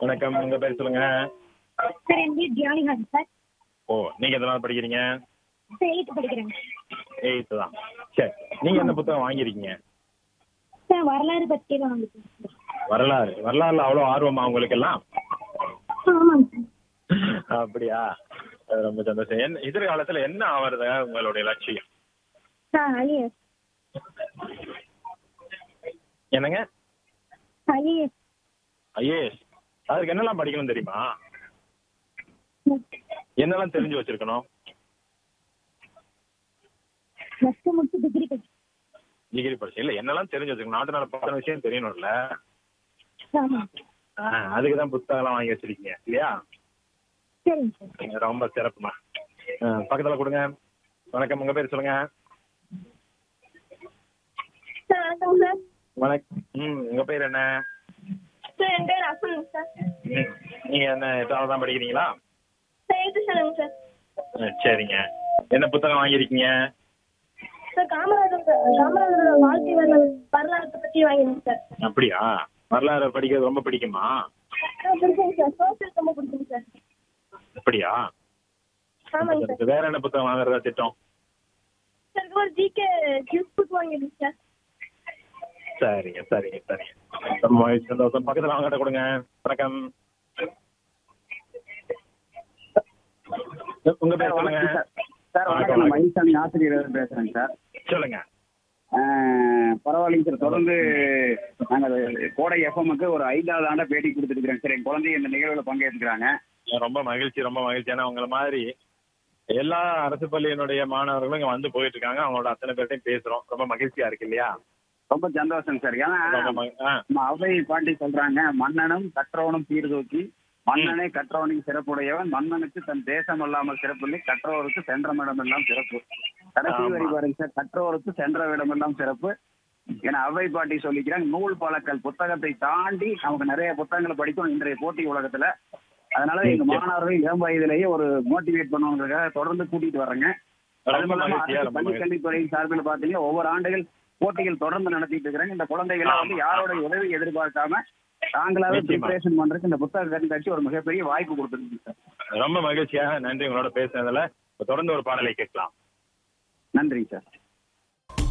வணக்கம் உங்க பேர் சொல்லுங்க சார் என் பேர் ஜாலிஹான் சார் ஓ நீங்க எதனால படிக்கிறீங்க சார் எயித்து படிக்கிறேங்க எயித்து தான் சரி நீங்க என்ன புத்தகம் வாங்கியிருக்கீங்க சார் வரலாறு பற்றி தான் வந்துருக்கேன் சார் வரலாறு வரலாறுல அவ்வளோ ஆர்வமா உங்களுக்கு எல்லாம் ஆமாங்க சார் அப்படியா அது ரொம்ப சந்தோஷம் என்ன எதிர்காலத்துல என்ன ஆவறது உங்களுடைய லட்சியம் சார் ஐஏஎஸ் என்னங்க ஐஏஎஸ் ஐஏஎஸ் அதுக்கு என்னெல்லாம் படிக்கணும் தெரியுமா என்னெல்லாம் தெரிஞ்சு வச்சிருக்கணும் ப்ளஸ் டூ முடிச்சு டிகிரி படிச்சு டிகிரி படிச்சு இல்ல என்னெல்லாம் தெரிஞ்சு வச்சிருக்கணும் நாட்டு நாடு பத்தின விஷயம் தெரியணும்ல ஆமாம் ஆ, அதுக்கு தான் புத்தகம்லாம் வாங்கி வச்சிருக்கீங்க இல்லையா சரிங்க சார் ரொம்ப சிறப்புமா ஆ, பக்கத்துல கொடுங்க வணக்கம் உங்க பேர் சொல்லுங்க சார் வணக்கம் சார் வணக்கம் ம் உங்க பேர் என்ன சார் என் பேர் அசன் சார் ம், நீங்க என்ன எட்டாவது தான் படிக்கிறீங்களா சார் எயித்து சொல்லுங்க சார் ஆ, சரிங்க என்ன புத்தகம் வாங்கியிருக்கீங்க சார் காமராஜர் காமராஜரோட வாழ்க்கை வரலாறு வரலாற்றை பற்றி வாங்கினேன் சார் அப்படியா வரலாறு படிக்கிறது ரொம்ப பிடிக்குமா சார் பிடிக்குங்க சார் சோசியல் ரொம்ப பிடிக்குங்க சார் அப்படியா ஆமாங்க சார் வேற என்ன புத்தகம் வாங்குறதா திட்டம் சார் இது ஒரு ஜிகே கிஃப்ட் புக் வாங்கியிருக்கேன் சார் சரிங்க சரிங்க சரிங்க ரொம்ப மகிழ்ச்சி, சந்தோஷம் பக்கத்துல வாங்கிட்ட கொடுங்க வணக்கம் உங்க பேர் சொல்லுங்க சார் வணக்கம் நான் மயில்சாமி ஆசிரியர் பேசுறேங்க சார் சொல்லுங்க ஆஹ் பரவாயில்லைங்க சார் தொடர்ந்து நாங்கள் கோடை எஃப்எம்க்கு ஒரு ஐந்தாவது ஆண்டா பேட்டி கொடுத்துருக்குறேன் சார் என் குழந்தை இந்த நிகழ்வில் பங்கேற்றுக்கிறாங்க ரொம்ப மகிழ்ச்சி ரொம்ப மகிழ்ச்சி ஏன்னா உங்களை மாதிரி எல்லா அரசு பள்ளியினுடைய மாணவர்களும் இங்க வந்து போயிட்டு இருக்காங்க அவங்களோட அத்தனை பேர்ட்டையும் பேசுறோம் ரொம்ப மகிழ்ச்சியா இருக்கு இல்லையா ரொம்ப சந்தோஷம் சார் ஏன்னா ரொம்ப மகி- ஆ, நம்ம அவை பாட்டி சொல்றாங்க மன்னனும் கற்றவனும் சீர்தூக்கி மன்னனே கற்றவனுக்கு சிறப்புடையவன் மன்னனுக்கு தன் தேசம் அல்லாமல் சிறப்பில்லை கற்றவருக்கு சென்ற இடமெல்லாம் சிறப்பு கடைசி ஆமா. வரி பாருங்க சார் கற்றவருக்கு சென்ற இடமெல்லாம் சிறப்பு ஏன்னா அவை பாட்டி சொல்லிக்கிறாங்க நூல் பழக்கல் புத்தகத்தை தாண்டி நமக்கு நிறைய புத்தகங்களை படிக்கணும் இன்றைய போட்டி உலகத்துல அதனால எங்க நிச்சயம். மாணவர்கள் இளம் வயதிலேயே ஒரு மோட்டிவேட் பண்ணுவதற்காக தொடர்ந்து கூட்டிட்டு வர்றேங்க அது ரொம்ப இல்லாம மகிழ்ச்சியா அரசு ரொம்ப பள்ளி மகிழ்ச்சி கல்வித்துறையின் சார்பில் பாத்தீங்கன்னா ஒவ்வொரு ஆண்டுகள் போட்டிகள் தொடர்ந்து நடத்திட்டு இருக்கிறாங்க இந்த குழந்தைகளை வந்து ஆமா. யாரோட உதவி எதிர்பார்க்காம தாங்களாவே நிச்சயமா. ப்ரிப்பரேஷன் பண்றதுக்கு இந்த புத்தக கண்காட்சி ஒரு மிகப்பெரிய வாய்ப்பு கொடுத்துருக்கு சார் ரொம்ப மகிழ்ச்சியா நன்றி உங்களோட பேசுனதுல இப்ப தொடர்ந்து ஒரு பாடலை கேட்கலாம் நன்றிங்க சார்